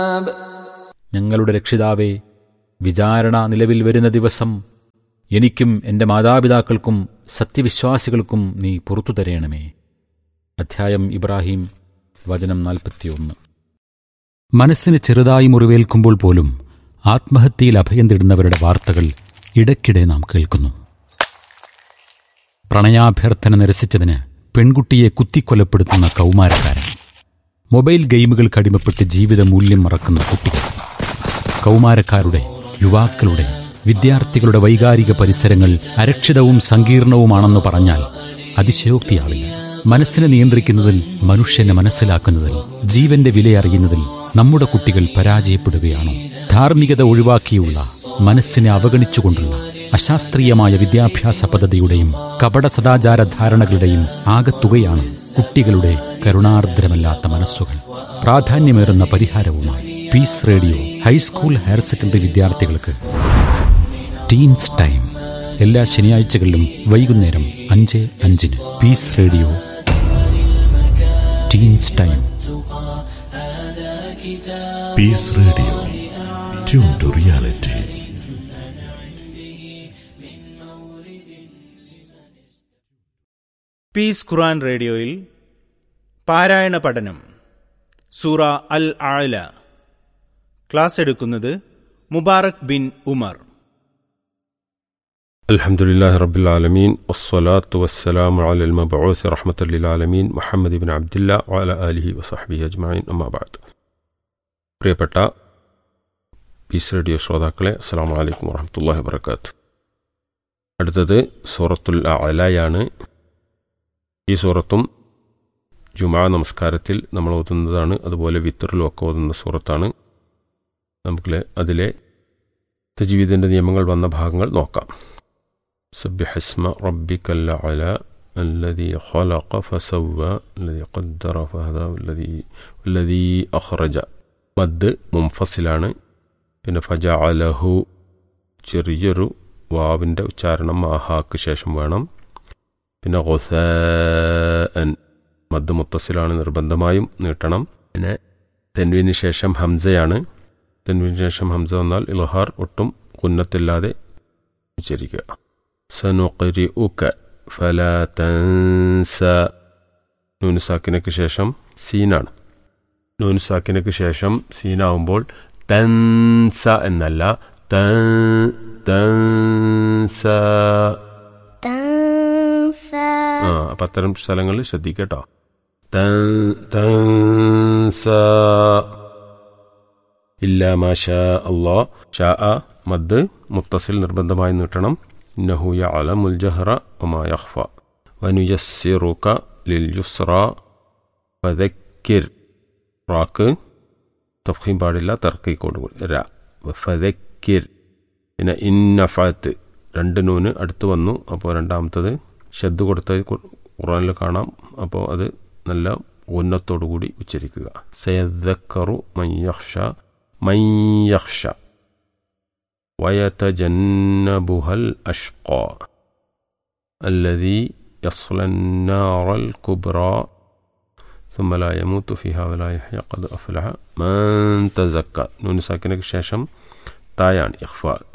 ഞങ്ങളുടെ രക്ഷിതാവേ വിചാരണ നിലവിൽ വരുന്ന ദിവസം എനിക്കും എൻ്റെ മാതാപിതാക്കൾക്കും സത്യവിശ്വാസികൾക്കും നീ പുറത്തു തരേണമേ അധ്യായം ഇബ്രാഹിം വചനം നാൽപ്പത്തിയൊന്ന് മനസ്സിന് ചെറുതായി മുറിവേൽക്കുമ്പോൾ പോലും ആത്മഹത്യയിൽ അഭയം തേടുന്നവരുടെ വാർത്തകൾ ഇടയ്ക്കിടെ നാം കേൾക്കുന്നു പ്രണയാഭ്യർത്ഥന നിരസിച്ചതിന് പെൺകുട്ടിയെ കുത്തിക്കൊലപ്പെടുത്തുന്ന കൗമാരക്കാരൻ മൊബൈൽ ഗെയിമുകൾക്ക് അടിമപ്പെട്ട് ജീവിത മൂല്യം മറക്കുന്ന കുട്ടികൾ കൗമാരക്കാരുടെ യുവാക്കളുടെ വിദ്യാർത്ഥികളുടെ വൈകാരിക പരിസരങ്ങൾ അരക്ഷിതവും സങ്കീർണവുമാണെന്ന് പറഞ്ഞാൽ അതിശയോക്തിയാവില്ല മനസ്സിനെ നിയന്ത്രിക്കുന്നതിൽ മനുഷ്യനെ മനസ്സിലാക്കുന്നതിൽ ജീവന്റെ വിലയറിയുന്നതിൽ നമ്മുടെ കുട്ടികൾ പരാജയപ്പെടുകയാണോ ധാർമ്മികത ഒഴിവാക്കിയുള്ള മനസ്സിനെ അവഗണിച്ചുകൊണ്ടുള്ള അശാസ്ത്രീയമായ വിദ്യാഭ്യാസ പദ്ധതിയുടെയും കപട സദാചാര ധാരണകളുടെയും ആകത്തുകയാണ് കുട്ടികളുടെ കരുണാർദ്രമല്ലാത്ത മനസ്സുകൾ പ്രാധാന്യമേറുന്ന പരിഹാരവുമായി Peace Radio high school higher secondary വിദ്യാർത്ഥികൾക്ക് ടീൻസ് ടൈം എല്ലാ ശനിയാഴ്ചകളിലും വൈകുന്നേരം അഞ്ച് അഞ്ചിന് Peace Radio teens time Peace Radio. Tune to reality. Peace Quran റേഡിയോയിൽ പാരായണ പഠനം സൂറ അൽ ആല ക്ലാസ് എടുക്കുന്നത് മുബാറക് ബിൻ ഉമർ الحمد لله رب العالمين والصلاة والسلام على المبعوث رحمة للعالمين محمد بن عبد الله وعلى آله وصحبه أجمعين أما بعد പ്രിയപ്പെട്ട പീസ് റേഡിയോ ശ്രോതാക്കളെ അസ്സാം വലൈക്കും വറഹമത്തല്ലാഹി വബർക്കാത്ത് അടുത്തത് സൂറത്തുൽ അലയാണ് ഈ സൂറത്തും ജുമാ നമസ്കാരത്തിൽ നമ്മൾ ഓതുന്നതാണ് അതുപോലെ വിത്തറിലും ഒക്കെ ഓതുന്ന സൂറത്താണ് നമുക്ക് അതിലെ തജീവിദിൻ്റെ നിയമങ്ങൾ വന്ന ഭാഗങ്ങൾ നോക്കാം سبح اسم ربك الأعلى الذي خلق فسوى الذي قدر فهدى والذي والذي أخرج മദ് മുംഫസിലാണ് പിന്നെ ഫജഅലഹു ചെറിയൊരു വാവിൻ്റെ ഉച്ചാരണം ആഹാക്ക് ശേഷം വേണം പിന്നെ ഗൊസൻ മദ് മുത്തസിലാണ് നിർബന്ധമായും നീട്ടണം പിന്നെ തെൻവിന് ശേഷം ഹംസയാണ് തെൻവിന് ശേഷം ഹംസ വന്നാൽ ഇൽഹാർ ഒട്ടും കുന്നത്തില്ലാതെ ഉച്ചരിക്കുക സനുഖരിഉക ഫലാ തൻസ നൂനുസാക്കിനക്ക് ശേഷം സീനാണ് നൂനുസാക്കിനക്ക് ശേഷം സീനാവുമ്പോൾ തൻസ എന്നല്ല തൻ തൻസ ആ അപ്പം അത്തരം സ്ഥലങ്ങളിൽ ശ്രദ്ധിക്കട്ടോ തൻ തൻസ ഇല്ല മാഷാ അള്ളാ ഷാ മദ് മുത്തസിൽ നിർബന്ധമായി നീട്ടണം إنه يعلم الجهر وما يخفى ونيسرك لليسرى فذكر റാക്ക് തഫീം പാടില്ല തർക്കിക്കോട് രാ ഫതക്കിർ പിന്നെ ഇന്നഫാത്ത് രണ്ട് നൂന് അടുത്ത് വന്നു അപ്പോൾ രണ്ടാമത്തത് ഷദ് കൊടുത്തത് ഖുറാനിൽ കാണാം അപ്പോൾ അത് നല്ല ഉന്നത്തോടു കൂടി ഉച്ചരിക്കുക സയദ്ക്കറു മയ്യഹ്ഷ മയ്യഹ്ഷ ويتجنبها الأشقى الذي يصلى النار الكبرى ثم لا يموت فيها ولا يحيى قد أفلح من تزكى نون ساكنك شاشم تايان إخفاء